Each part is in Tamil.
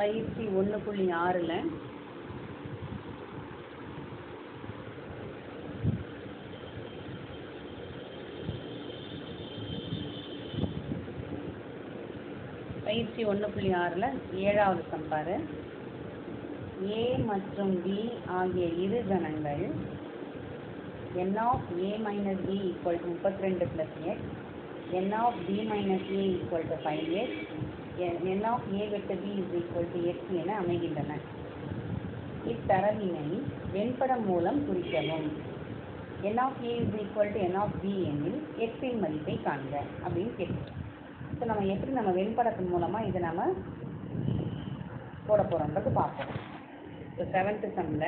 பயிற்சி ஒன்று புள்ளி ஆறில் பயிற்சி ஒன்று புள்ளி ஆறில் ஏழாவது சம்பாரு ஏ மற்றும் பி ஆகிய இரு கணங்கள் n of a minus b equal to முப்பத்தி ரெண்டு plus x n of b minus a equal to 5x n of a வெட்டு b is equal to x என அமைகின்றன இத்தரவினை வெண்படம் மூலம் குறிக்கவும் n of a is equal to n of b எனில் x இன் மதிப்பை காண்க அப்படின்னு கேட்குறோம் ஸோ நம்ம எப்படி நம்ம வெண்படத்தின் மூலமாக இதை நம்ம போட போகிறோன்றது பார்ப்போம் ஸோ செவன்த்து சம்மில்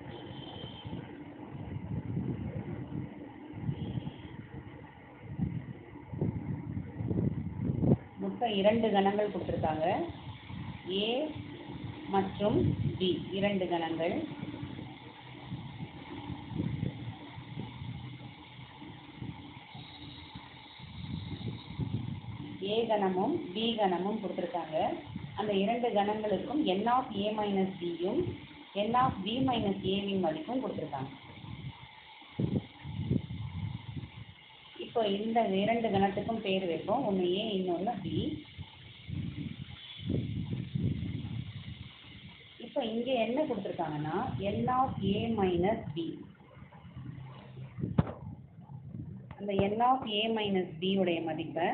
மொத்தம் இரண்டு கணங்கள் கொடுத்துருக்காங்க ஏ மற்றும் பி இரண்டு கணங்கள் ஏ கணமும் பி கணமும் கொடுத்துருக்காங்க அந்த இரண்டு கணங்களுக்கும் என் ஆஃப் ஏ மைனஸ் பியும் என் ஆஃப் பி மைனஸ் ஏவின் மதிப்பும் கொடுத்துருக்காங்க இப்போ இந்த இரண்டு கணத்துக்கும் பேர் வைப்போம் ஒன்று ஏ இன்னொன்று பி இப்போ இங்கே என்ன கொடுத்துருக்காங்கன்னா n of A minus B அந்த n of A minus B உடைய மதிப்பை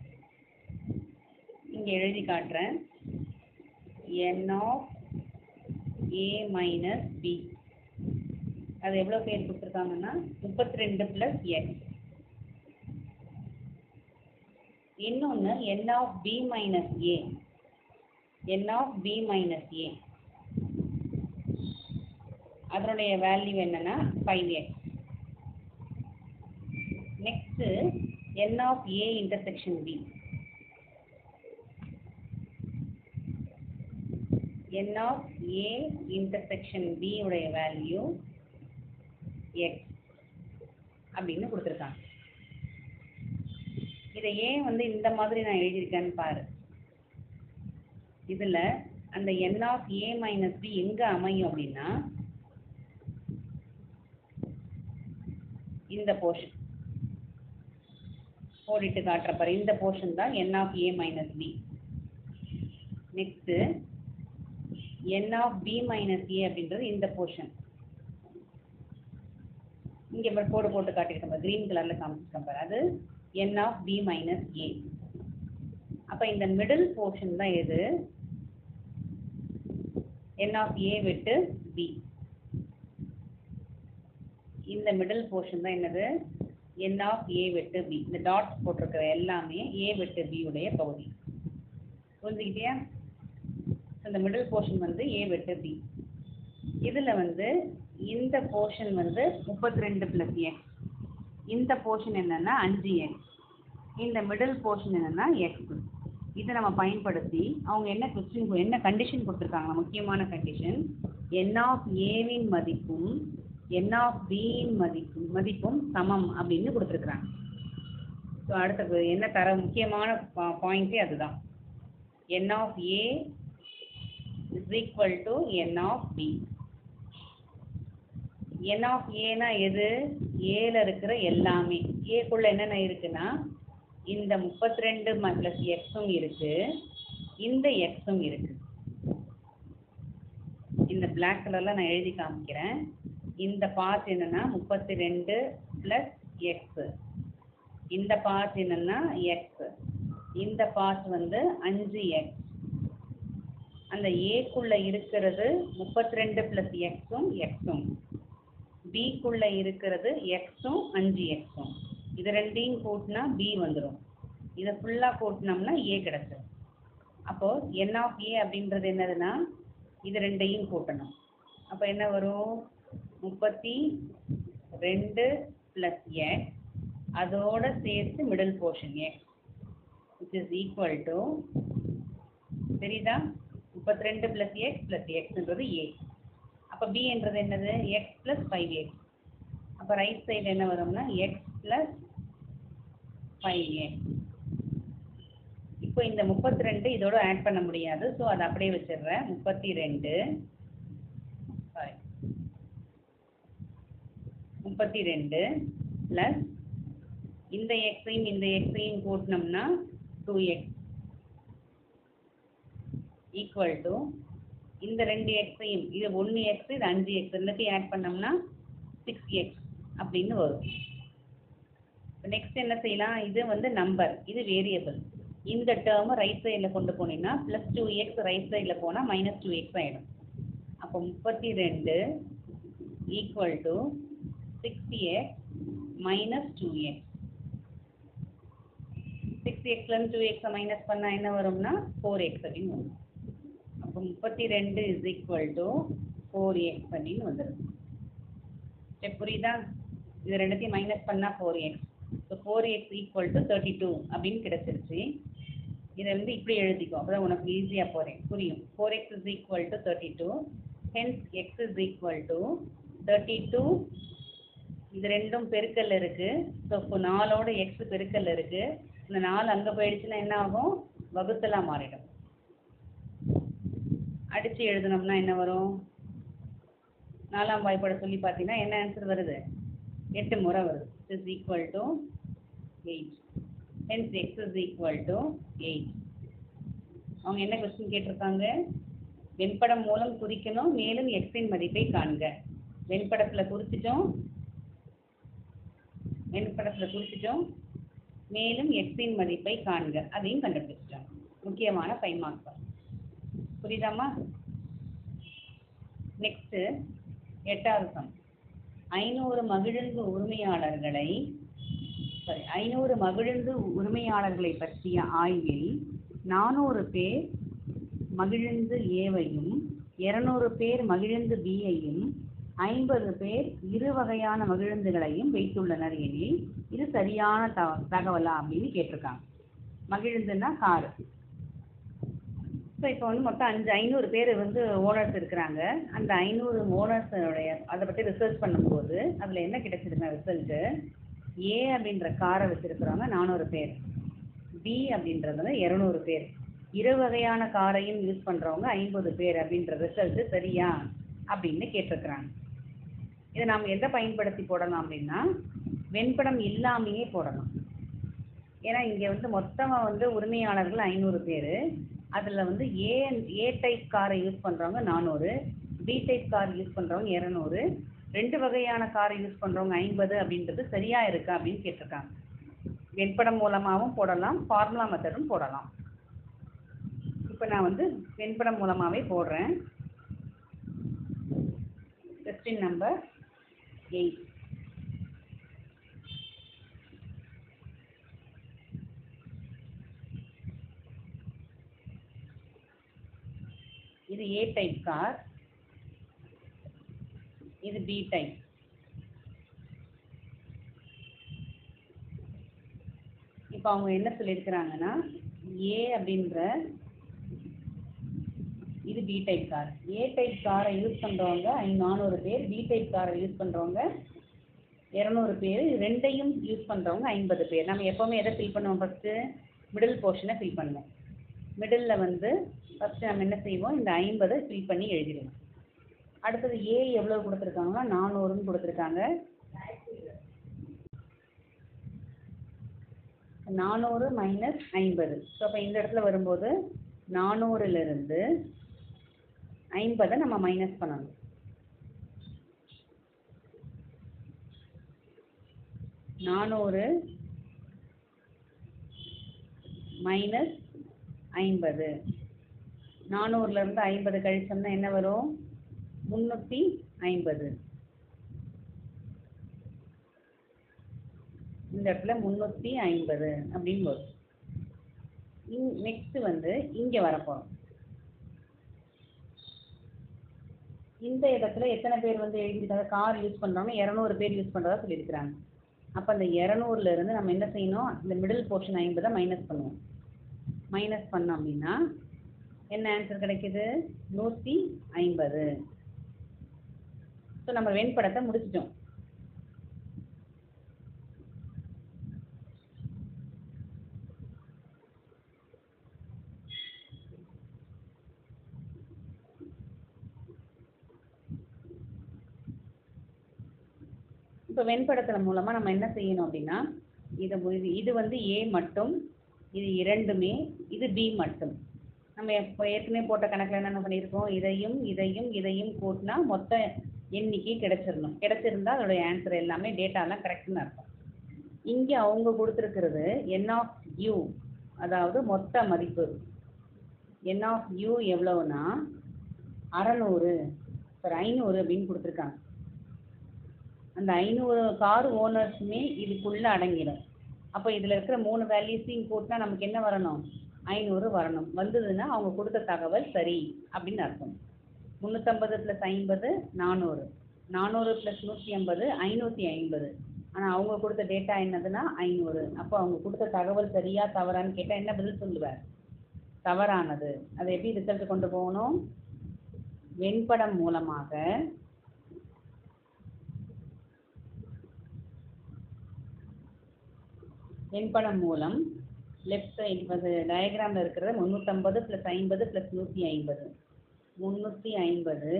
இங்கே எழுதி காட்டுறேன் n of A minus B அது எவ்வளோ பேர் கொடுத்துருக்காங்கன்னா முப்பத்தி ரெண்டு ப்ளஸ் எக்ஸ் இன்னொன்று n of B minus A n of B minus A அதனுடைய வேல்யூ என்னன்னா five x next n of A intersection B n of a intersection b உடைய வேல்யூ x அப்படின்னு கொடுத்துருக்காங்க இதை ஏன் வந்து இந்த மாதிரி நான் எழுதியிருக்கேன்னு பாரு இதில் அந்த n of a minus b எங்கே அமையும் அப்படின்னா இந்த போர்ஷன் போடிட்டு காட்டுற பாரு இந்த போர்ஷன் தான் n of a minus b next n of b minus a அப்படின்றது இந்த போர்ஷன் இங்கே பாரு கோடு போட்டு காட்டியிருக்கேன் பாரு க்ரீன் கலரில் காமிச்சிருக்கேன் பாரு அது n of b minus a அப்போ இந்த மிடில் போர்ஷன் தான் எது n of a விட்டு b இந்த மிடில் போர்ஷன் தான் என்னது n of a விட்டு b இந்த டாட்ஸ் போட்டிருக்கிற எல்லாமே a விட்டு b உடைய பகுதி புரிஞ்சுக்கிட்டியா இந்த மிடில் போர்ஷன் வந்து ஏ வெட்டு பி இதில் வந்து இந்த போர்ஷன் வந்து முப்பத்தி ரெண்டு ப்ளஸ் எக்ஸ் இந்த போர்ஷன் என்னென்னா அஞ்சு எக்ஸ் இந்த மிடில் போர்ஷன் என்னென்னா எக்ஸ் இதை நம்ம பயன்படுத்தி அவங்க என்ன கொஸ்டின் என்ன கண்டிஷன் கொடுத்துருக்காங்க முக்கியமான கண்டிஷன் என் ஆஃப் ஏவின் மதிப்பும் என் ஆஃப் பியின் மதிப்பும் மதிப்பும் சமம் அப்படின்னு கொடுத்துருக்குறாங்க ஸோ அடுத்தது என்ன தர முக்கியமான பாயிண்ட்டே அதுதான் n of A is equal to n of b n of a னா எது ஏல இருக்கிற எல்லாமே ஏக்குள்ள என்னென்ன இருக்குன்னா இந்த முப்பத்தி ரெண்டு ப்ளஸ் எக்ஸும் இருக்கு இந்த எக்ஸும் இருக்கு இந்த பிளாக் கலர்ல நான் எழுதி காமிக்கிறேன் இந்த பார்ட் என்னன்னா முப்பத்தி ரெண்டு ப்ளஸ் எக்ஸ் இந்த பார்ட் என்னன்னா எக்ஸ் இந்த பார்ட் வந்து அஞ்சு எக்ஸ் அந்த ஏக்குள்ள இருக்கிறது முப்பத்தி ரெண்டு ப்ளஸ் எக்ஸும் எக்ஸும் பிக்குள்ள இருக்கிறது எக்ஸும் அஞ்சு எக்ஸும் இது ரெண்டையும் கூட்டினா பி வந்துடும் இதை ஃபுல்லாக கூட்டினோம்னா ஏ கிடச்சிடும் அப்போது என் ஆஃப் ஏ அப்படின்றது என்னதுன்னா இது ரெண்டையும் கூட்டணும் அப்போ என்ன வரும் முப்பத்தி ரெண்டு ப்ளஸ் எக்ஸ் அதோட சேர்த்து middle portion x which is equal to தெரியுதா முப்பத்தி ரெண்டு ப்ளஸ் எக்ஸ் ப்ளஸ் எக்ஸ்ன்றது ஏ அப்போ பி என்றது என்னது எக்ஸ் ப்ளஸ் ஃபைவ் எக்ஸ் அப்போ ரைட் சைடு என்ன வரும்னா எக்ஸ் ப்ளஸ் ஃபைவ் எக்ஸ் இப்போ இப்போ இந்த முப்பத்தி ரெண்டு இதோட ஆட் பண்ண முடியாது ஸோ அதை அப்படியே வச்சிடுறேன் முப்பத்தி ரெண்டு சாரி முப்பத்தி ரெண்டு ப்ளஸ் இந்த எக்ஸையும் இந்த எக்ஸையும் கூட்டினோம்னா டூ எக்ஸ் ஈக்குவல் டு இந்த ரெண்டு எக்ஸையும் இது ஒன்று எக்ஸ் இது அஞ்சு எக்ஸ் ரெண்டுத்தையும் ஆட் பண்ணோம்னா சிக்ஸ் எக்ஸ் அப்படின்னு வரும் நெக்ஸ்ட் என்ன செய்யலாம் இது வந்து நம்பர் இது வேரியபிள் இந்த டேர்மை ரைட் சைடில் கொண்டு போனீங்கன்னா ப்ளஸ் டூ எக்ஸ் ரைட் சைடில் போனால் மைனஸ் டூ எக்ஸ் ஆகிடும் அப்போ முப்பத்தி ரெண்டு equal to six x minus two x six எக்ஸ்லேருந்து டூ எக்ஸை மைனஸ் பண்ணால் என்ன வரும்னா ஃபோர் எக்ஸ் அப்படின்னு வரும் அப்போ முப்பத்தி ரெண்டு is equal to four x அப்படின்னு வந்துடும் சரி புரியுதா இது ரெண்டுத்தையும் மைனஸ் பண்ணால் four x so four x equal to thirty two அப்படின்னு கிடச்சிருச்சு இதை வந்து இப்படி எழுதிக்கோ அப்போ உனக்கு ஈஸியாக போகிறேன் புரியும் four x is equal to thirty two hence x is equal to thirty two இது ரெண்டும் பெருக்கல் இருக்குது ஸோ இப்போ நாலோட எக்ஸ் பெருக்கல் இருக்குது இந்த நாலு அங்கே போயிடுச்சுன்னா என்ன ஆகும் வகுத்தலாக மாறிடும் அடித்து எழுதுனோம்னா என்ன வரும் நாலாம் வாய்ப்பாட சொல்லி பார்த்தீங்கன்னா என்ன ஆன்சர் வருது எட்டு முறை வருது is equal to eight hence x is equal to eight அவங்க என்ன கொஸ்டின் கேட்டிருக்காங்க வெண்படம் மூலம் குறிக்கணும் மேலும் எக்ஸின் மதிப்பை காண்க வெண்படத்தில் குறிச்சிட்டோம் வெண்படத்தில் குறிச்சிட்டோம் மேலும் எக்ஸின் மதிப்பை காண்க அதையும் கண்டுபிடிச்சிட்டோம் முக்கியமான ஃபைவ் மார்க்ஸ் புரியுதாம்மா நெக்ஸ்ட்டு எட்டாவது சம் ஐநூறு மகிழுந்து உரிமையாளர்களை சாரி ஐநூறு மகிழுந்து உரிமையாளர்களை பற்றிய ஆய்வில் நானூறு பேர் மகிழுந்து ஏவையும் இருநூறு பேர் மகிழுந்து பியையும் ஐம்பது பேர் இரு வகையான மகிழுந்துகளையும் வைத்துள்ளனர் எனில் இது சரியான த தகவலா அப்படின்னு கேட்டிருக்காங்க மகிழுந்துன்னா காரு ஸோ இப்போ வந்து மொத்தம் அஞ்சு ஐநூறு பேர் வந்து ஓனர்ஸ் இருக்கிறாங்க அந்த ஐநூறு ஓனர்ஸோடைய அதை பற்றி ரிசர்ச் பண்ணும்போது அதில் என்ன கிடைச்சிருங்க ரிசல்ட்டு ஏ அப்படின்ற காரை வச்சுருக்கிறவங்க நானூறு பேர் பி அப்படின்றதுல இரநூறு பேர் இரு வகையான காரையும் யூஸ் பண்ணுறவங்க ஐம்பது பேர் அப்படின்ற ரிசல்ட்டு சரியா அப்படின்னு கேட்டிருக்கிறாங்க இதை நாம் எதை பயன்படுத்தி போடலாம் அப்படின்னா வெண்படம் இல்லாமையே போடலாம் ஏன்னா இங்கே வந்து மொத்தமாக வந்து உரிமையாளர்கள் ஐநூறு பேர் அதில் வந்து ஏ ஏ டைப் காரை யூஸ் பண்ணுறவங்க நானூறு பி டைப் கார் யூஸ் பண்ணுறவங்க இரநூறு ரெண்டு வகையான காரை யூஸ் பண்ணுறவங்க ஐம்பது அப்படின்றது சரியா இருக்கா அப்படின்னு கேட்டிருக்காங்க வெண்படம் மூலமாகவும் போடலாம் ஃபார்முலா மெத்தடும் போடலாம் இப்போ நான் வந்து வெண்படம் மூலமாகவே போடுறேன் கொஸ்டின் நம்பர் எயிட் இது ஏ டைப் கார் இது பி டைப் இப்போ அவங்க என்ன சொல்லியிருக்கிறாங்கன்னா ஏ அப்படின்ற இது B type car A type காரை யூஸ் பண்ணுறவங்க நானூறு பேர் பி டைப் காரை யூஸ் பண்ணுறவங்க இரநூறு பேர் இது ரெண்டையும் யூஸ் பண்ணுறவங்க ஐம்பது பேர் நம்ம எப்போவுமே எதை ஃபில் பண்ணுவோம் ஃபஸ்ட்டு மிடில் போர்ஷனை ஃபில் பண்ணுவோம் மிடில் வந்து ஃபஸ்ட்டு நம்ம என்ன செய்வோம் இந்த ஐம்பதை ஃபில் பண்ணி எழுதிடுவோம் அடுத்தது ஏ எவ்வளோ கொடுத்துருக்காங்கன்னா நானூறுன்னு கொடுத்துருக்காங்க நானூறு மைனஸ் ஐம்பது ஸோ அப்போ இந்த இடத்துல வரும்போது நானூறுலேருந்து ஐம்பதை நம்ம மைனஸ் பண்ணணும் நானூறு மைனஸ் ஐம்பது நானூறுலேருந்து ஐம்பது கழிச்சோம்னா என்ன வரும் முந்நூற்றி ஐம்பது இந்த இடத்துல முந்நூற்றி ஐம்பது அப்படின்னு வரும் இங் நெக்ஸ்ட்டு வந்து இங்கே வரப்போகிறோம் இந்த இடத்துல எத்தனை பேர் வந்து எழுதியிருக்காங்க கார் யூஸ் பண்ணுறவங்க இரநூறு பேர் யூஸ் பண்ணுறதா சொல்லியிருக்கிறாங்க அப்போ அந்த இரநூறுல இருந்து நம்ம என்ன செய்யணும் இந்த மிடில் போர்ஷன் ஐம்பதை மைனஸ் பண்ணுவோம் மைனஸ் பண்ணோம் அப்படின்னா என்ன ஆன்சர் கிடைக்குது நூற்றி ஐம்பது ஸோ நம்ம வெண்படத்தை முடிச்சிட்டோம் இப்போ வெண்படத்தில் மூலமாக நம்ம என்ன செய்யணும் அப்படின்னா இதை இது இது வந்து ஏ மட்டும் இது இரண்டுமே இது பி மட்டும் நம்ம இப்போ ஏற்கனவே போட்ட கணக்கில் என்ன பண்ணியிருக்கோம் இதையும் இதையும் இதையும் கூட்டினா மொத்த எண்ணிக்கை கிடைச்சிடணும் கிடைச்சிருந்தா அதோடைய ஆன்சர் எல்லாமே டேட்டாலாம் கரெக்டுன்னு அர்த்தம் இங்கே அவங்க கொடுத்துருக்கிறது என் ஆஃப் யூ அதாவது மொத்த மதிப்பு என் ஆஃப் யூ எவ்வளவுனா அறநூறு சார் ஐநூறு அப்படின்னு கொடுத்துருக்காங்க அந்த ஐநூறு கார் ஓனர்ஸுமே இதுக்குள்ளே அடங்கிடும் அப்போ இதில் இருக்கிற மூணு வேல்யூஸையும் கூட்டினா நமக்கு என்ன வரணும் ஐநூறு வரணும் வந்ததுன்னா அவங்க கொடுத்த தகவல் சரி அப்படின்னு அர்த்தம் முந்நூற்றம்பது ப்ளஸ் ஐம்பது நானூறு நானூறு ப்ளஸ் நூற்றி ஐம்பது ஐநூற்றி ஐம்பது ஆனால் அவங்க கொடுத்த டேட்டா என்னதுன்னா ஐநூறு அப்போ அவங்க கொடுத்த தகவல் சரியா தவறான்னு கேட்டால் என்ன பதில் சொல்லுவார் தவறானது அதை எப்படி ரிசல்ட் கொண்டு போகணும் வெண்படம் மூலமாக வெண்படம் மூலம் லெஃப்ட் சைடு அது டயக்ராமில் இருக்கிறது முந்நூற்றம்பது ப்ளஸ் ஐம்பது ப்ளஸ் நூற்றி ஐம்பது முந்நூற்றி ஐம்பது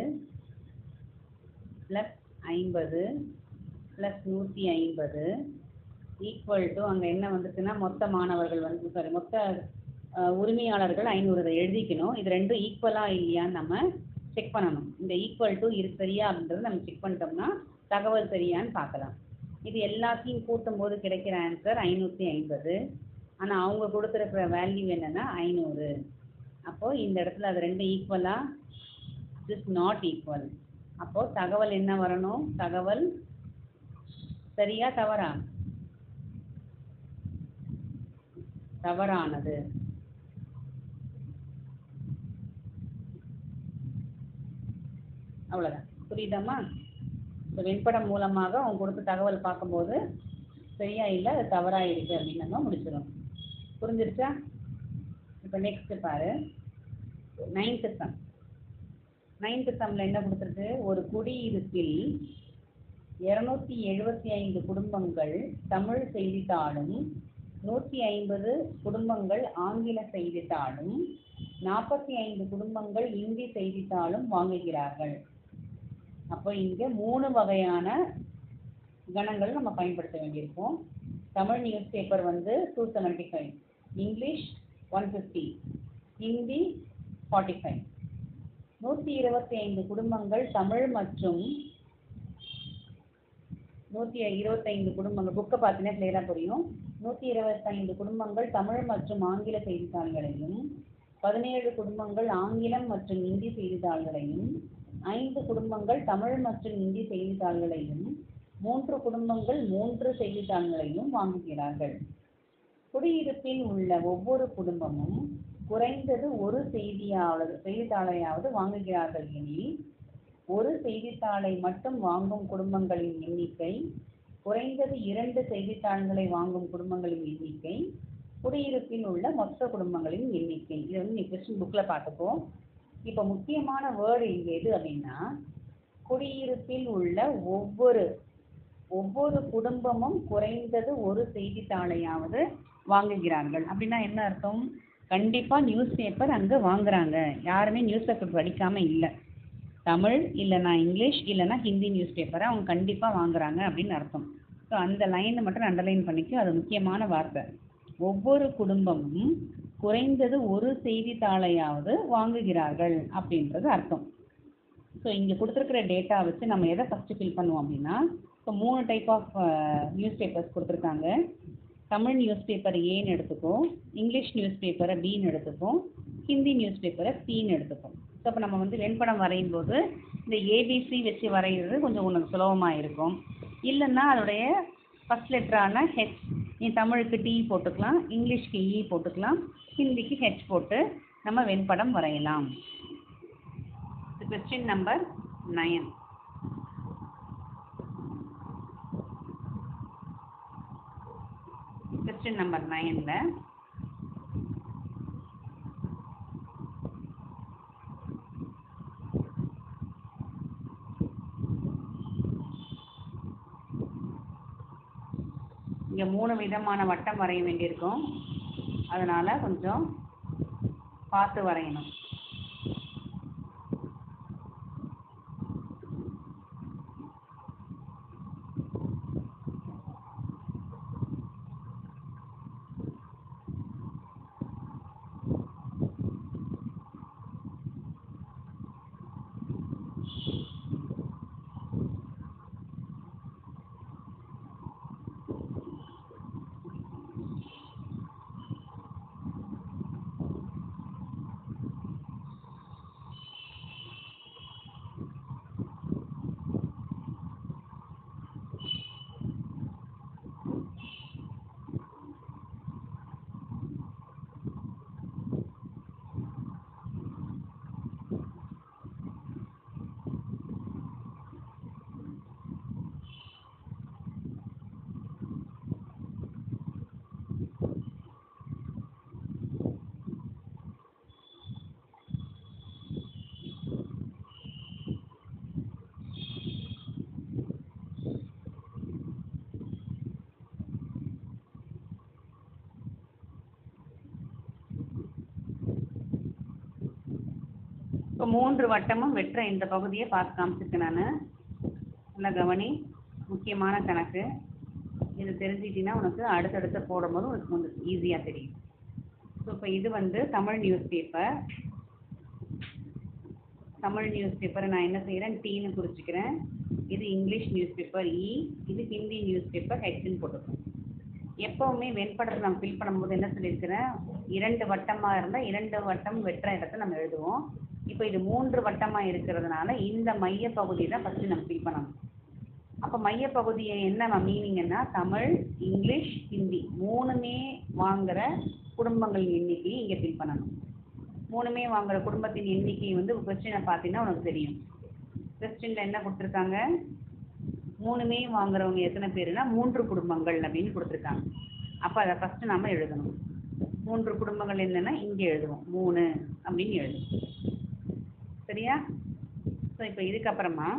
ப்ளஸ் ஐம்பது ப்ளஸ் நூற்றி ஐம்பது ஈக்குவல் டு அங்கே என்ன வந்துச்சுன்னா மொத்த மாணவர்கள் வந்து சாரி மொத்த அஹ், உரிமையாளர்கள் ஐநூறு இதை எழுதிக்கணும் இது ரெண்டும் ஈக்குவலாக இல்லையான்னு நம்ம செக் பண்ணணும் இந்த ஈக்குவல் டு இது சரியா அப்படின்றத நம்ம செக் பண்ணிட்டோம்னா தகவல் சரியான்னு பார்க்கலாம் இது எல்லாத்தையும் கூட்டும் போது கிடைக்கிற ஆன்சர் ஐநூற்றி ஐம்பது ஆனால் அவங்க கொடுத்துருக்கிற வேல்யூ என்னன்னா ஐநூறு அப்போது இந்த இடத்துல அது ரெண்டும் ஈக்குவலாக இஸ் நாட் ஈக்குவல் அப்போது தகவல் என்ன வரணும் தகவல் சரியா தவறா தவறானது அவ்வளோதான் புரியுதாம்மா இப்போ வெண்படம் மூலமாக அவங்க கொடுத்த தகவல் பார்க்கும்போது சரியா இல்லை அது தவறா இருக்கு அப்படின்னு நம்ம முடிச்சிடும் புரிஞ்சிருச்சா இப்போ நெக்ஸ்ட் பாரு நைன்த்து சம் நைன்த்து சம்மில் என்ன கொடுத்துருக்கு ஒரு குடியிருப்பில் இரநூத்தி எழுபத்தி ஐந்து குடும்பங்கள் தமிழ் செய்தித்தாளும் நூற்றி ஐம்பது குடும்பங்கள் ஆங்கில செய்தித்தாளும் நாற்பத்தி ஐந்து குடும்பங்கள் இந்தி செய்தித்தாளும் வாங்குகிறார்கள் அப்போ இங்கே மூணு வகையான கணங்கள் நம்ம பயன்படுத்த வேண்டியிருக்கும் தமிழ் நியூஸ் பேப்பர் வந்து two seventy five English one fifty Hindi forty five நூற்றி இருபத்தி ஐந்து குடும்பங்கள் தமிழ் மற்றும் நூற்றி இருபத்தைந்து குடும்பங்கள் புக்கை பார்த்தீங்கன்னா கிளியராக புரியும் நூற்றி இருபத்தைந்து குடும்பங்கள் தமிழ் மற்றும் ஆங்கில செய்தித்தாள்களையும் பதினேழு குடும்பங்கள் ஆங்கிலம் மற்றும் இந்தி செய்தித்தாள்களையும் ஐந்து குடும்பங்கள் தமிழ் மற்றும் இந்தி செய்தித்தாள்களையும் மூன்று குடும்பங்கள் மூன்று செய்தித்தாள்களையும் வாங்குகிறார்கள் குடியிருப்பில் உள்ள ஒவ்வொரு குடும்பமும் குறைந்தது ஒரு செய்தியாவது செய்தித்தாளையாவது வாங்குகிறார்கள் எனில் ஒரு செய்தித்தாளை மட்டும் வாங்கும் குடும்பங்களின் எண்ணிக்கை குறைந்தது இரண்டு செய்தித்தாள்களை வாங்கும் குடும்பங்களின் எண்ணிக்கை குடியிருப்பில் உள்ள மொத்த குடும்பங்களின் எண்ணிக்கை இது வந்து நீ கொஸ்டின் புக்கில் பார்த்துக்கோ இப்போ முக்கியமான வேர்டு இங்கே எது அப்படின்னா குடியிருப்பில் உள்ள ஒவ்வொரு ஒவ்வொரு குடும்பமும் குறைந்தது ஒரு செய்தித்தாளையாவது வாங்குகிறார்கள் அப்படின்னா என்ன அர்த்தம் கண்டிப்பாக நியூஸ் பேப்பர் அங்கே வாங்குறாங்க யாருமே நியூஸ் பேப்பர் படிக்காமல் இல்லை தமிழ் இல்லைனா இங்கிலீஷ் இல்லைனா ஹிந்தி நியூஸ் பேப்பரை அவங்க கண்டிப்பாக வாங்குறாங்க அப்படின்னு அர்த்தம் ஸோ அந்த லைனை மட்டும் அண்டர்லைன் பண்ணிக்கோ அது முக்கியமான வார்த்தை ஒவ்வொரு குடும்பமும் குறைந்தது ஒரு செய்தித்தாளையாவது வாங்குகிறார்கள் அப்படின்றது அர்த்தம் ஸோ இங்கே கொடுத்துருக்கிற டேட்டா வச்சு நம்ம எதை ஃபஸ்ட்டு ஃபில் பண்ணுவோம் அப்படின்னா இப்போ மூணு டைப் ஆஃப் நியூஸ் பேப்பர்ஸ் கொடுத்துருக்காங்க தமிழ் நியூஸ் பேப்பர் ஏன்னு எடுத்துப்போம் இங்கிலீஷ் நியூஸ் பேப்பரை பின்னு எடுத்துப்போம் ஹிந்தி நியூஸ் பேப்பரை சின்னு எடுத்துப்போம் ஸோ அப்போ நம்ம வந்து வெண்படம் வரையும் போது இந்த ஏபிசி வச்சு வரைகிறது கொஞ்சம் உனக்கு சுலபமாக இருக்கும் இல்லைன்னா அதோடைய ஃபஸ்ட் லெட்டரான ஹெச் நீ தமிழுக்கு டி போட்டுக்கலாம் இங்கிலீஷ்க்கு இ போட்டுக்கலாம் ஹிந்திக்கு ஹெச் போட்டு நம்ம வெண்படம் வரையலாம் question number nine question number நைனில் இங்கே மூணு விதமான வட்டம் வரைய வேண்டியிருக்கும் அதனால் கொஞ்சம் பார்த்து வரையணும் மூன்று வட்டமும் வெட்டுற இந்த பகுதியை பார்த்து காமிச்சிருக்கேன் நான் நல்லா கவனி முக்கியமான கணக்கு இது தெரிஞ்சுக்கிட்டீங்கன்னா உனக்கு அடுத்தடுத்து போடும்போது உனக்கு கொஞ்சம் ஈஸியாக தெரியும் ஸோ இப்போ இது வந்து Tamil news paper Tamil news பேப்பரை நான் என்ன செய்கிறேன் டீன்னு குறிச்சிக்கிறேன் இது இங்கிலீஷ் நியூஸ் பேப்பர் இ இது ஹிந்தி நியூஸ் பேப்பர் ஹெச்னு போட்டுக்கணும் எப்போவுமே வெண்படத்தை நம்ம ஃபில் பண்ணும்போது என்ன சொல்லியிருக்கிறேன் இரண்டு வட்டமாக இருந்தால் இரண்டு வட்டம் வெட்டுற இடத்த நம்ம எழுதுவோம் இப்போ இது மூன்று வட்டமாக இருக்கிறதுனால இந்த மைய பகுதி தான் ஃபஸ்ட்டு நம்ம ஃபில் பண்ணணும் அப்போ மையப்பகுதியை என்ன மீனிங்கன்னா தமிழ் இங்கிலீஷ் ஹிந்தி மூணுமே வாங்குற குடும்பங்களின் எண்ணிக்கையை இங்கே ஃபில் பண்ணணும் மூணுமே வாங்குற குடும்பத்தின் எண்ணிக்கை வந்து கொஸ்டினை பார்த்தீங்கன்னா உனக்கு தெரியும் கொஸ்டினில் என்ன கொடுத்துருக்காங்க மூணுமே வாங்குறவங்க எத்தனை பேருனா மூன்று குடும்பங்கள் அப்படின்னு கொடுத்துருக்காங்க அப்போ அதை ஃபஸ்ட்டு நாம எழுதணும் மூன்று குடும்பங்கள் என்னன்னா இங்கே எழுதுவோம் மூணு அப்படின்னு எழுதுவோம் சரியா ஸோ இப்போ இதுக்கப்புறமா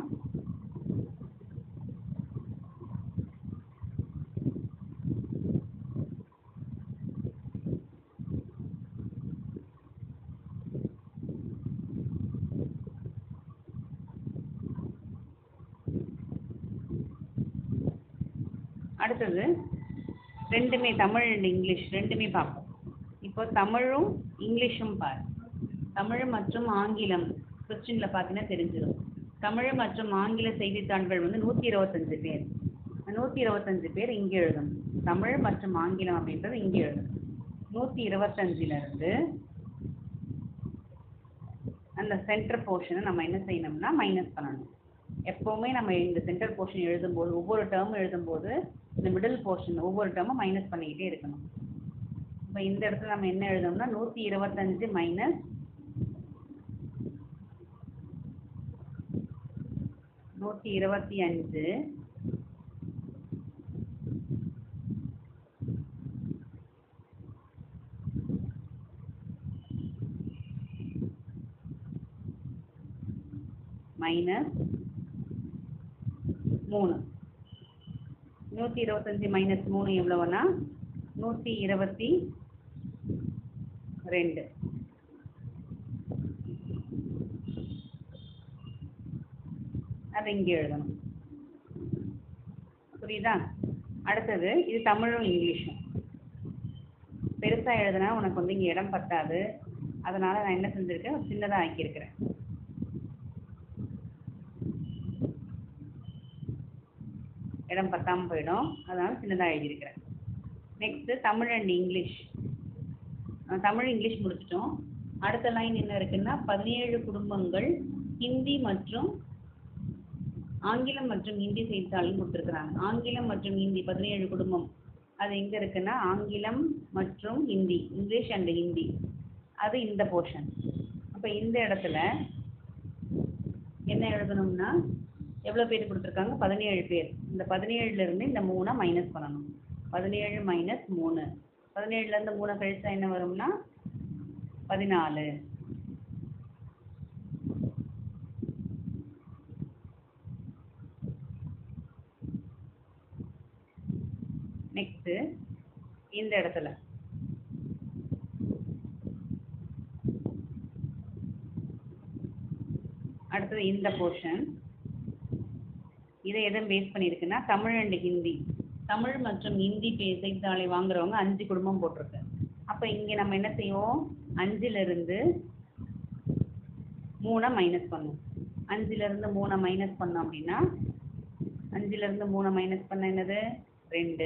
அடுத்தது ரெண்டுமே தமிழ் அண்ட் இங்கிலீஷ் ரெண்டுமே பார்ப்போம் இப்போ தமிழும் இங்கிலீஷும் பார் தமிழ் மற்றும் ஆங்கிலம் கொஸ்டினில் பார்த்தீங்கன்னா தெரிஞ்சிடும் தமிழ் மற்றும் ஆங்கில செய்தித்தாள்கள் வந்து நூற்றி இருபத்தஞ்சு பேர் நூற்றி இருபத்தஞ்சு பேர் இங்கே எழுதணும் தமிழ் மற்றும் ஆங்கிலம் அப்படின்றது இங்கே எழுதணும் நூற்றி இருபத்தஞ்சிலேருந்து அந்த சென்டர் போர்ஷனை நம்ம என்ன செய்யணும்னா மைனஸ் பண்ணணும் எப்போவுமே நம்ம இந்த சென்டர் போர்ஷன் எழுதும்போது ஒவ்வொரு டேர்ம் எழுதும்போது இந்த மிடில் போர்ஷன் ஒவ்வொரு டேர்மும் மைனஸ் பண்ணிக்கிட்டே இருக்கணும் இப்போ இந்த இடத்துல நம்ம என்ன எழுதணும்னா நூற்றி இருபத்தஞ்சு மைனஸ் நூற்றி இருபத்தி அஞ்சு மைனஸ் மூணு நூற்றி இருபத்தஞ்சி மைனஸ் மூணு எவ்வளவுனா நூற்றி இருபத்தி ரெண்டு அதை இங்கே எழுதணும் புரியுதா அடுத்தது இது தமிழும் இங்கிலீஷும் பெருசாக எழுதுனா உனக்கு வந்து இங்கே இடம் பத்தாது அதனால் நான் என்ன செஞ்சுருக்கேன் சின்னதாக ஆக்கியிருக்கிறேன் இடம் பத்தாமல் போயிடும் அதனால் சின்னதாக எழுதியிருக்கிறேன் next Tamil and English ah Tamil English முடிச்சிட்டோம் அடுத்த லைன் என்ன இருக்குன்னா பதினேழு குடும்பங்கள் ஹிந்தி மற்றும் ஆங்கிலம் மற்றும் ஹிந்தி செய்தித்தாளும் கொடுத்துருக்குறாங்க ஆங்கிலம் மற்றும் ஹிந்தி பதினேழு குடும்பம் அது எங்கே இருக்குன்னா ஆங்கிலம் மற்றும் ஹிந்தி இங்கிலீஷ் அண்ட் ஹிந்தி அது இந்த போர்ஷன் அப்போ இந்த இடத்துல என்ன எழுதணும்னா எவ்வளோ பேர் கொடுத்துருக்காங்க பதினேழு பேர் இந்த பதினேழுலேருந்து இந்த மூணை மைனஸ் பண்ணணும் பதினேழு மைனஸ் மூணு பதினேழுலேருந்து மூணை கழிச்சா என்ன வரும்னா பதினாலு நெக்ஸ்ட்டு இந்த இடத்துல அடுத்தது இந்த போர்ஷன் இதை எதை பேஸ் பண்ணியிருக்குன்னா தமிழ் அண்ட் ஹிந்தி தமிழ் மற்றும் ஹிந்தி பே செய்தித்தாளை வாங்குறவங்க அஞ்சு குடும்பம் போட்டிருக்கு அப்போ இங்கே நம்ம என்ன செய்வோம் அஞ்சுலேருந்து மூணை மைனஸ் பண்ணும் அஞ்சுலேருந்து மூணை மைனஸ் பண்ணோம் அப்படின்னா அஞ்சுலேருந்து மூணை மைனஸ் பண்ண என்னது ரெண்டு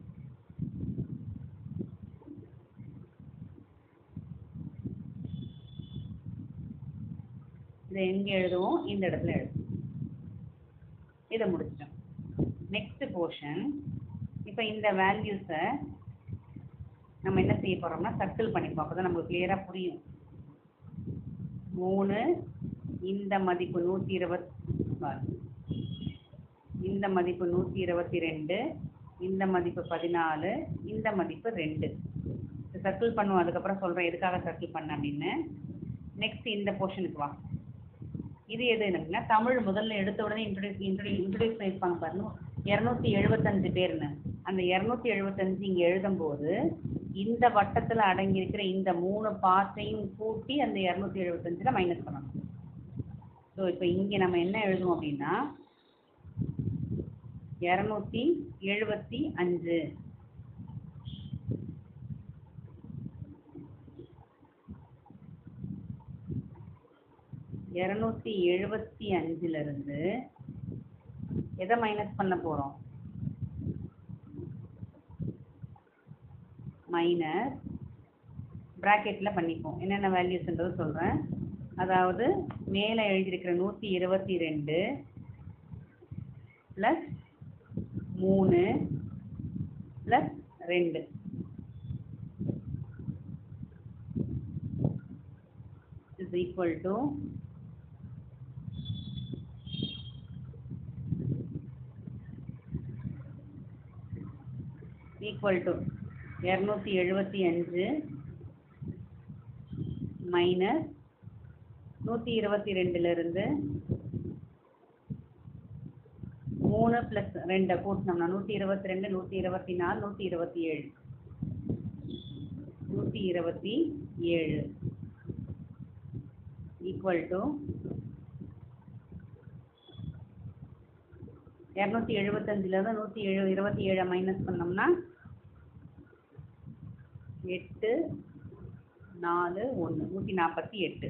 இதை எங்கே எழுதுவோம் இந்த இடத்துல எழுதுவோம் இதை முடிச்சிட்டோம் நெக்ஸ்ட் போர்ஷன் இப்போ இந்த வேல்யூஸை நம்ம என்ன செய்ய போகிறோம்னா சர்க்கிள் பண்ணிப்போம் அப்போ தான் நமக்கு கிளியராக புரியும் மூணு இந்த மதிப்பு நூற்றி இருபத் இந்த மதிப்பு நூற்றி இருபத்தி ரெண்டு இந்த மதிப்பு பதினாலு இந்த மதிப்பு ரெண்டு சர்க்கிள் பண்ணுவோம் அதுக்கப்புறம் சொல்கிறேன் எதுக்காக சர்க்கிள் பண்ண அப்படின்னு நெக்ஸ்ட் இந்த போர்ஷனுக்கு வா இது எது என்னன்னா தமிழ் முதல்ல எடுத்த உடனே இன்ட்ரடியூஸ் இன்ட்ரடியூஸ் இன்ட்ரடியூஸ் பண்ணியிருப்பாங்க பாருங்க இரநூத்தி எழுபத்தஞ்சு பேர்னு அந்த இரநூத்தி எழுபத்தஞ்சு இங்கே எழுதும்போது இந்த வட்டத்தில் அடங்கியிருக்கிற இந்த மூணு பார்ட்டையும் கூட்டி அந்த இரநூத்தி எழுபத்தஞ்சில் மைனஸ் பண்ணணும் ஸோ இப்போ இங்கே நம்ம என்ன எழுதுவோம் அப்படின்னா இரநூத்தி எழுபத்தி அஞ்சு இரநூத்தி எழுபத்தி அஞ்சுலேருந்து எதை மைனஸ் பண்ண போகிறோம் மைனஸ் ப்ராக்கெட்டில் பண்ணிப்போம் என்னென்ன வேல்யூஸ்ன்றது சொல்கிறேன் அதாவது மேலே எழுதியிருக்கிற நூற்றி இருபத்தி ரெண்டு ப்ளஸ் மூணு ப்ளஸ் ரெண்டு is equal to equal to இரநூத்தி எழுபத்தி அஞ்சு மைனஸ் நூற்றி இருபத்தி ரெண்டுலேருந்து மூணு ப்ளஸ் ரெண்டை கூட்டினோம்னா நூற்றி இருபத்தி ரெண்டு நூற்றி இருபத்தி நாலு நூற்றி இருபத்தி ஏழு நூற்றி இருபத்தி ஏழு ஈக்குவல் டு இரநூத்தி எழுபத்தஞ்சிலேருந்து நூற்றி எழு இருபத்தி ஏழை மைனஸ் பண்ணோம்னா எட்டு நாலு ஒன்று நூற்றி நாற்பத்தி எட்டு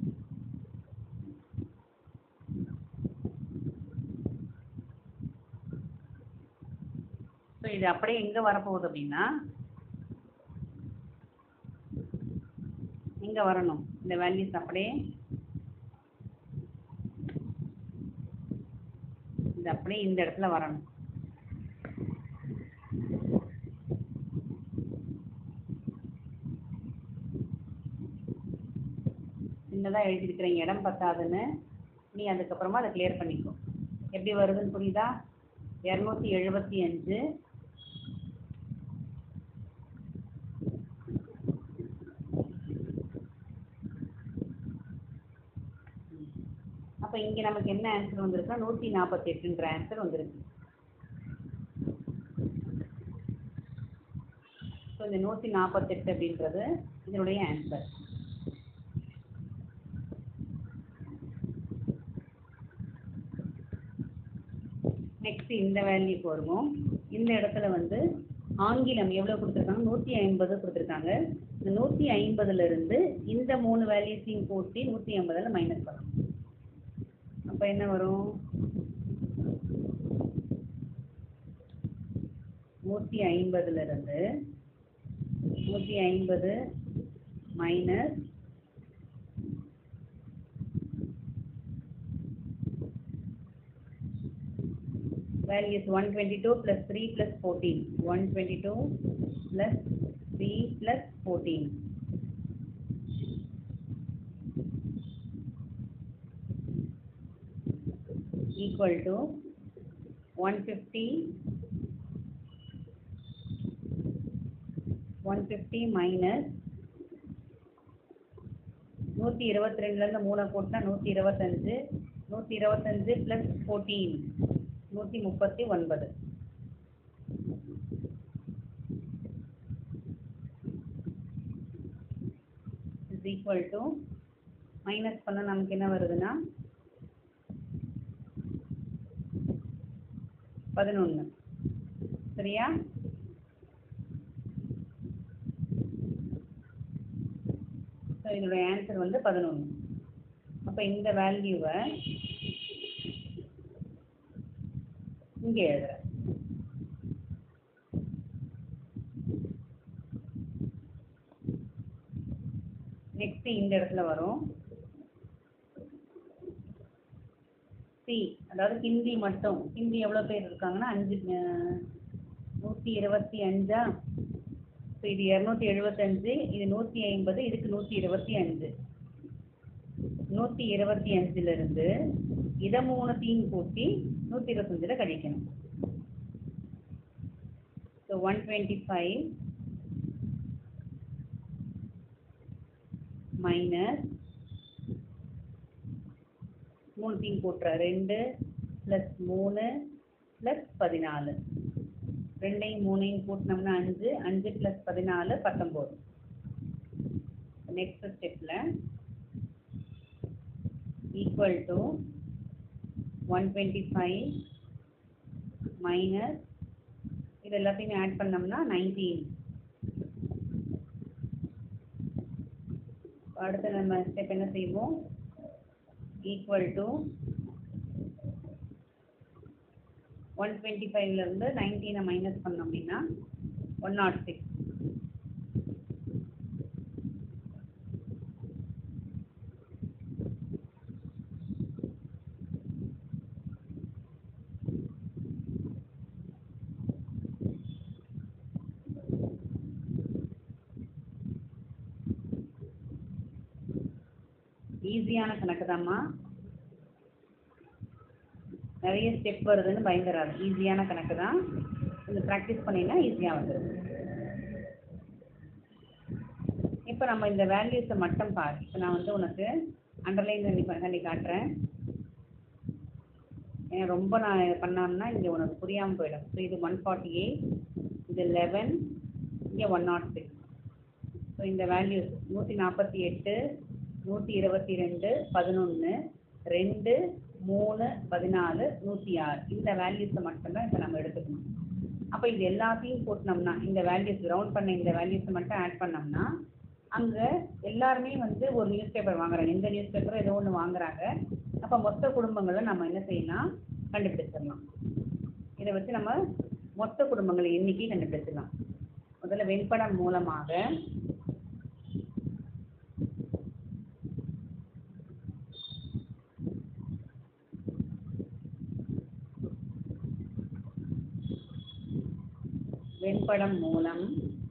ஸோ இது அப்படியே எங்கே வரப்போகுது அப்படின்னா இங்கே வரணும் இந்த வேல்யூஸ் அப்படியே இது அப்படியே இந்த இடத்துல வரணும் சின்னதாக எழுதியிருக்கிறேன் இடம் பத்தாதுன்னு நீ அதுக்கப்புறமா அதை கிளியர் பண்ணிக்கோ எப்படி வருதுன்னு புரியுதா இரநூத்தி எழுபத்தி அஞ்சு அப்போ இங்கே நமக்கு என்ன ஆன்சர் வந்திருக்குன்னா நூற்றி நாற்பத்தெட்டுன்ற ஆன்சர் வந்திருக்கு ஸோ இந்த நூற்றி நாற்பத்தெட்டு அப்படின்றது இதனுடைய ஆன்சர் நெக்ஸ்ட் இந்த வேல்யூக்கு வருவோம் இந்த இடத்துல வந்து ஆங்கிலம் எவ்வளோ கொடுத்துருக்காங்க நூற்றி ஐம்பது கொடுத்துருக்காங்க இந்த நூற்றி ஐம்பதுலேருந்து இந்த மூணு வேல்யூஸையும் கூட்டி நூற்றி ஐம்பதில் மைனஸ் பண்ணணும் அப்போ என்ன வரும் நூற்றி ஐம்பதுலேருந்து நூற்றி ஐம்பது minus value is 122 plus 3 plus 14 122 plus 3 plus 14 equal to 150 150 minus நூற்றி இருபத்தி ரெண்டுலேருந்து மூணை கூட்டினா நூற்றி இருபத்தஞ்சு நூற்றி இருபத்தஞ்சு ப்ளஸ் ஃபோர்டீன் நூற்றி முப்பத்தி ஒன்பது இஸ் ஈக்குவல் டு மைனஸ் பண்ண நமக்கு என்ன வருதுன்னா பதினொன்று சரியா ஸோ இதோடைய ஆன்சர் வந்து பதினொன்று அப்போ இந்த வேல்யூவை இங்கே எழுதுறேன் நெக்ஸ்ட் இந்த இடத்துல வரும் சி அதாவது ஹிந்தி மட்டும் ஹிந்தி எவ்வளோ பேர் இருக்காங்கன்னா அஞ்சு அஹ், நூற்றி இருபத்தி அஞ்சா ஸோ இது இரநூத்தி எழுபத்தஞ்சு இது நூற்றி ஐம்பது இதுக்கு நூற்றி இருபத்தி அஞ்சு நூற்றி இருபத்தி அஞ்சுலேருந்து இதை மூணுத்தையும் கூட்டி நூற்றி இருபத்தஞ்சில் கழிக்கணும் so one twenty five minus மூணுத்தையும் கூட்டுற ரெண்டு ப்ளஸ் மூணு ப்ளஸ் பதினாலு ரெண்டையும் மூணையும் கூட்டினோம்னா அஞ்சு அஞ்சு ப்ளஸ் பதினாலு பத்தொம்போது நெக்ஸ்ட் ஸ்டெப்பில் equal to one twenty five minus இது எல்லாத்தையுமே ஆட் பண்ணோம்னா நைன்டீன் அடுத்து நம்ம ஸ்டெப் என்ன செய்வோம் ஈக்குவல் டு ஒன் டுவெண்ட்டி ஃபைவ்லேருந்து நைன்டீனை மைனஸ் பண்ணோம் அப்படின்னா ஒன் நாட் சிக்ஸ் ஈஸியான கணக்கு தாம்மா நிறைய ஸ்டெப் வருதுன்னு பயந்துடாது ஈஸியான கணக்கு தான் கொஞ்சம் ப்ராக்டிஸ் பண்ணிங்கன்னா ஈஸியாக வந்துடும் இப்போ நம்ம இந்த வேல்யூஸை மட்டும் பாரு இப்போ நான் வந்து உனக்கு அண்டர்லைன் பண்ணி பண்ணி காட்டுறேன் ஏன்னா ரொம்ப நான் இதை பண்ணோம்னா இங்கே உனக்கு புரியாமல் போயிடும் ஸோ இது ஒன் ஃபார்ட்டி எயிட் இது லெவன் இங்கே ஒன் நாட் சிக்ஸ் ஸோ இந்த வேல்யூஸ் நூற்றி நாற்பத்தி எட்டு நூற்றி இருபத்தி ரெண்டு பதினொன்று ரெண்டு மூணு பதினாலு நூற்றி ஆறு இந்த வேல்யூஸை மட்டும்தான் இப்போ நம்ம எடுத்துக்கணும் அப்போ இது எல்லாத்தையும் கூட்டினோம்னா இந்த வேல்யூஸ் ரவுண்ட் பண்ண இந்த வேல்யூஸை மட்டும் ஆட் பண்ணோம்னா அங்கே எல்லாருமே வந்து ஒரு நியூஸ் பேப்பர் வாங்குறாங்க இந்த நியூஸ் பேப்பரும் ஏதோ ஒன்று வாங்குறாங்க அப்போ மொத்த குடும்பங்களை நம்ம என்ன செய்யலாம் கண்டுபிடிச்சிடலாம் இதை வச்சு நம்ம மொத்த குடும்பங்கள் எண்ணிக்கை கண்டுபிடிச்சிடலாம் முதல்ல வெண்படம் மூலமாக வெண்படம் மூலம்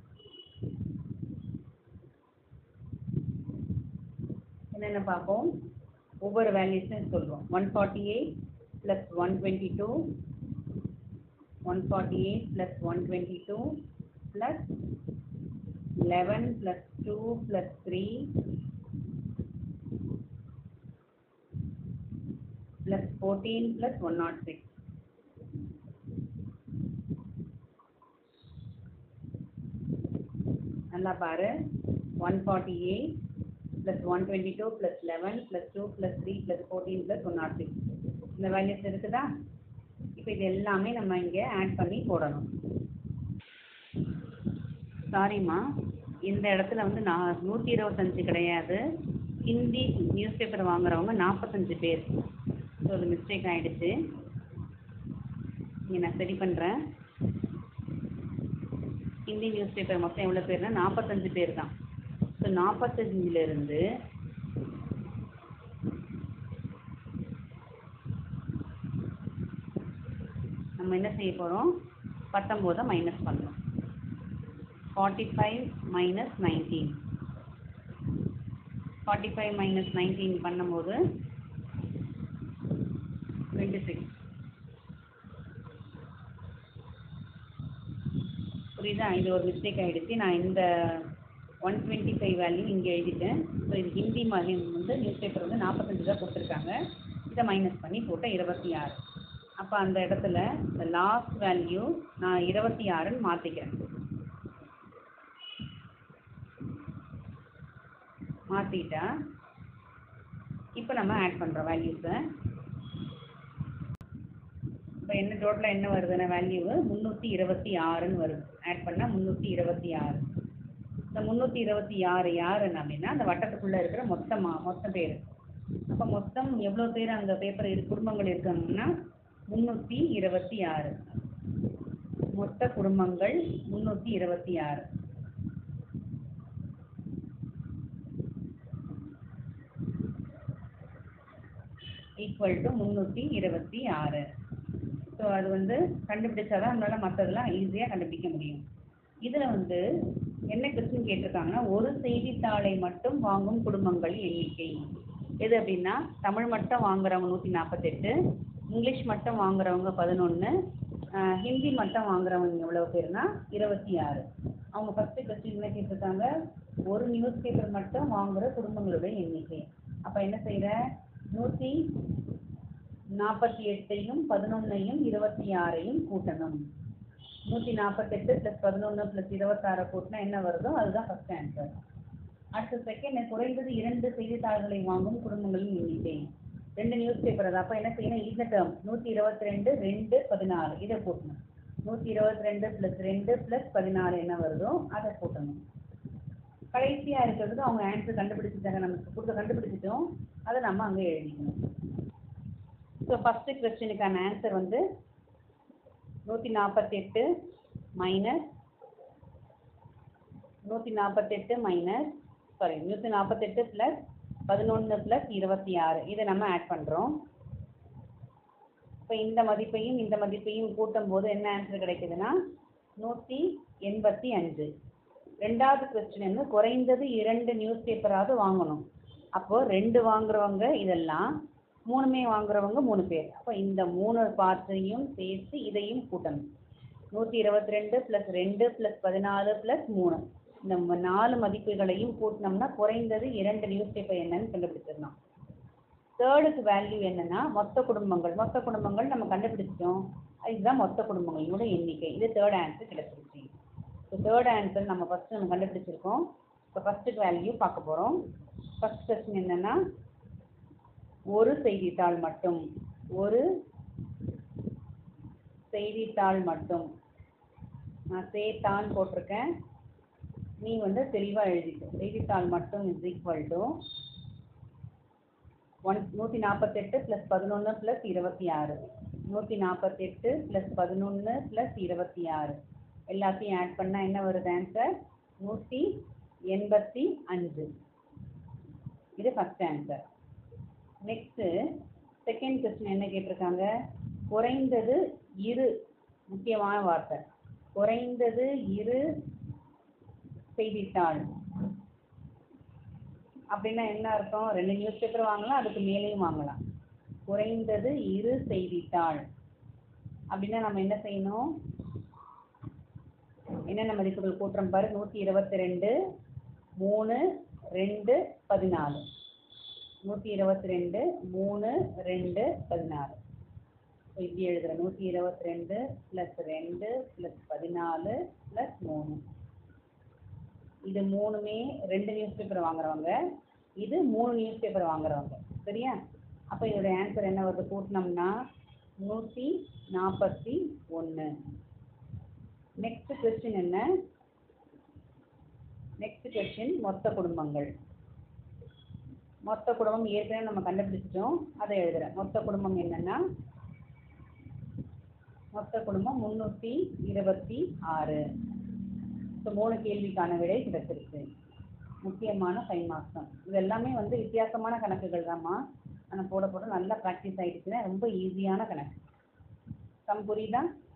என்னென்ன பார்ப்போம் ஒவ்வொரு வேல்யூஸும் சொல்கிறோம் one forty eight plus one twenty two one forty eight plus one twenty two plus eleven plus two plus three plus fourteen plus one nought six நல்லா பாரு one forty eight plus one twenty two plus eleven plus two plus three plus fourteen plus one nought six இந்த வேல்யூஸ் இருக்குதா இப்போ இது எல்லாமே நம்ம இங்கே ஆட் பண்ணி போடணும் சாரிம்மா இந்த இடத்துல வந்து நான் நூற்றி இருபத்தஞ்சு கிடையாது ஹிந்தி நியூஸ் பேப்பர் வாங்குறவங்க நாற்பத்தஞ்சு பேர் ஸோ அது மிஸ்டேக் ஆகிடுச்சு இங்கே நான் சரி பண்ணுறேன் ஹிந்தி நியூஸ் பேப்பர் மொத்தம் எவ்வளோ பேர்னா நாற்பத்தஞ்சு பேர் தான் ஸோ நாற்பத்தஞ்சிலேருந்து நம்ம என்ன செய்ய போகிறோம் பத்தொம்போதை மைனஸ் பண்ணுறோம் forty five minus nineteen forty five minus nineteen பண்ணும்போது டுவெண்ட்டி சிக்ஸ் புரியுதா இது ஒரு மிஸ்டேக் ஆகிடுச்சு நான் இந்த ஒன் டுவெண்ட்டி ஃபைவ் வேல்யூ இங்கே எழுதிட்டேன் ஸோ இது ஹிந்தி மாதிரி வந்து நியூஸ் பேப்பர் வந்து நாற்பத்தஞ்சு தான் கொடுத்துருக்காங்க இதை மைனஸ் பண்ணி போட்டேன் இருபத்தி ஆறு அப்போ அந்த இடத்துல இந்த லாஸ்ட் வேல்யூ நான் இருபத்தி ஆறுன்னு மாற்றிக்கிறேன் மாற்றிட்டா இப்போ நம்ம ஆட் பண்ணுறோம் வேல்யூஸை இப்போ என்ன டோட்டலாக என்ன வருதுன்னா வேல்யூ முந்நூற்றி இருபத்தி ஆறுன்னு வருது ஆட் பண்ணால் முந்நூற்றி இருபத்தி ஆறு இந்த முந்நூற்றி இருபத்தி ஆறு யாருன்னு அப்படின்னா அந்த வட்டத்துக்குள்ளே இருக்கிற மொத்தமாக மொத்த பேர் அப்போ மொத்தம் எவ்வளோ பேர் அந்த பேப்பர் இரு குடும்பங்கள் இருக்காங்கன்னா முந்நூற்றி இருபத்தி ஆறு மொத்த குடும்பங்கள் முந்நூற்றி இருபத்தி ஆறு ஈக்குவல் டு முந்நூற்றி இருபத்தி ஆறு ஸோ அது வந்து கண்டுபிடிச்சாதான் நம்மளால் மற்றதெல்லாம் ஈஸியாக கண்டுபிடிக்க முடியும் இதில் வந்து என்ன கொஸ்டின் கேட்டிருக்காங்கன்னா ஒரு செய்தித்தாளை மட்டும் வாங்கும் குடும்பங்கள் எண்ணிக்கை எது அப்படின்னா தமிழ் மட்டும் வாங்குறவங்க நூற்றி நாற்பத்தெட்டு இங்கிலீஷ் மட்டும் வாங்குறவங்க பதினொன்று ஹிந்தி மட்டும் வாங்குறவங்க எவ்வளோ பேர்னா இருபத்தி ஆறு அவங்க ஃபஸ்ட்டு கொஸ்டின் என்ன கேட்டிருக்காங்க ஒரு நியூஸ் பேப்பர் மட்டும் வாங்குகிற குடும்பங்களுடைய எண்ணிக்கை அப்போ என்ன செய்கிற நூற்றி நாற்பத்தி எட்டையும் பதினொன்னையும் இருபத்தி ஆறையும் கூட்டணும் நூற்றி நாற்பத்தெட்டு ப்ளஸ் பதினொன்று ப்ளஸ் இருபத்தாறை கூட்டினா என்ன வருதோ அதுதான் ஃபஸ்ட் ஆன்சர் அடுத்த செகண்ட் குறைந்தது இரண்டு செய்தித்தாள்களை வாங்கும் குடும்பங்களின் எண்ணிக்கை ரெண்டு நியூஸ் பேப்பர் அது அப்போ என்ன செய்யணும் இந்த டேர்ம் நூற்றி இருபத்தி ரெண்டு ரெண்டு பதினாறு இதை கூட்டணும் நூற்றி இருபத்தி ரெண்டு ப்ளஸ் ரெண்டு ப்ளஸ் பதினாறு என்ன வருதோ அதை கூட்டணும் கடைசியாக இருக்கிறது அவங்க ஆன்சர் கண்டுபிடிச்சிட்டாங்க நமக்கு கொடுத்த கண்டுபிடிச்சிட்டோம் அதை நம்ம அங்கே எழுதிக்கணும் ஸோ ஃபஸ்ட்டு கொஸ்டினுக்கான ஆன்சர் வந்து நூற்றி நாற்பத்தெட்டு மைனஸ் நூற்றி நாற்பத்தெட்டு மைனஸ் சாரி நூற்றி நாற்பத்தெட்டு ப்ளஸ் பதினொன்று ப்ளஸ் இருபத்தி ஆறு இதை நம்ம ஆட் பண்ணுறோம் இப்போ இந்த மதிப்பையும் இந்த மதிப்பையும் கூட்டும் போது என்ன ஆன்சர் கிடைக்குதுன்னா நூற்றி எண்பத்தி அஞ்சு ரெண்டாவது கொஸ்டின் வந்து குறைந்தது இரண்டு நியூஸ் பேப்பராவது வாங்கணும் அப்போது ரெண்டு வாங்குறவங்க இதெல்லாம் மூணுமே வாங்குறவங்க மூணு பேர் அப்போ இந்த மூணு பார்ட்ஸையும் சேர்த்து இதையும் கூட்டணும் நூற்றி இருபத்தி ரெண்டு ப்ளஸ் ரெண்டு ப்ளஸ் பதினாலு ப்ளஸ் மூணு இந்த ம- நாலு மதிப்புகளையும் கூட்டினோம்னா குறைந்தது இரண்டு நியூஸ் பேப்பர் என்னன்னு கண்டுபிடிச்சிடலாம் தேர்டுக்கு வேல்யூ என்னன்னா மொத்த குடும்பங்கள் மொத்த குடும்பங்கள் நம்ம கண்டுபிடிச்சிட்டோம் இதுதான் மொத்த குடும்பங்களோட எண்ணிக்கை இது தேர்ட் ஆன்சர் கிடைச்சிருச்சு ஸோ தேர்ட் ஆன்சர் நம்ம ஃபஸ்ட்டு நம்ம கண்டுபிடிச்சிருக்கோம் இப்போ ஃபஸ்ட்டுக்கு வேல்யூ பார்க்க போகிறோம் ஃபஸ்ட் கொஸ்டின் என்னன்னா ஒரு செய்தித்தாள் மட்டும் ஒரு செய்தித்தாள் மட்டும் நான் சேத்தான் போட்டிருக்கேன் நீ வந்து தெளிவாக எழுதிக்கோ செய்தித்தாள் மட்டும் இஸ் ஈக்குவல் டு ஒன் நூற்றி நாற்பத்தெட்டு ப்ளஸ் பதினொன்று ப்ளஸ் இருபத்தி ஆறு நூற்றி நாற்பத்தெட்டு ப்ளஸ் பதினொன்று ப்ளஸ் இருபத்தி ஆறு எல்லாத்தையும் ஆட் பண்ணால் என்ன வருது ஆன்சர் நூற்றி எண்பத்தி அஞ்சு இது first answer next second question என்ன கேட்டிருக்காங்க குறைந்தது இரு முக்கியமான வார்த்தை குறைந்தது இரு செய்தித்தாள் அப்படின்னா என்ன அர்த்தம் ரெண்டு நியூஸ் பேப்பர் வாங்கலாம் அதுக்கு மேலேயும் வாங்கலாம் குறைந்தது இரு செய்தித்தாள் அப்படின்னா நம்ம என்ன செய்யணும் என்னென்ன மதிப்புகள் கூட்டுறோம் பாரு நூற்றி இருபத்தி ரெண்டு மூணு ரெண்டு பதினாலு நூற்றி இருபத்தி ரெண்டு மூணு ரெண்டு பதினாறு ஸோ இப்படி எழுதுகிறேன் நூற்றி இருபத்தி ரெண்டு ப்ளஸ் ரெண்டு ப்ளஸ் பதினாலு ப்ளஸ் மூணு இது மூணுமே ரெண்டு நியூஸ் பேப்பர் வாங்குறவங்க இது மூணு நியூஸ் பேப்பர் வாங்குறவங்க சரியா அப்போ இதோட ஆன்சர் என்ன வருது கூட்டினோம்னா நூற்றி நாற்பத்தி ஒன்று நெக்ஸ்ட் கொஸ்டின் என்ன நெக்ஸ்ட் கொஸ்டின் மொத்த குடும்பங்கள் மொத்த குடும்பம் ஏற்கனவே நம்ம கண்டுபிடிச்சிட்டோம் அதை எழுதுறேன் மொத்த குடும்பம் என்னன்னா மொத்த குடும்பம் முந்நூற்றி இருபத்தி ஆறு ஸோ மூணு கேள்விக்கான விடை கிடைச்சிருக்கு முக்கியமான ஃபைவ் மார்க்ஸ் தான் இது எல்லாமே வந்து வித்தியாசமான கணக்குகள் தான்மா ஆனால் போட போட நல்லா ப்ராக்டிஸ் ஆகிடுச்சுன்னா ரொம்ப ஈஸியான கணக்கு சம் புரியுதா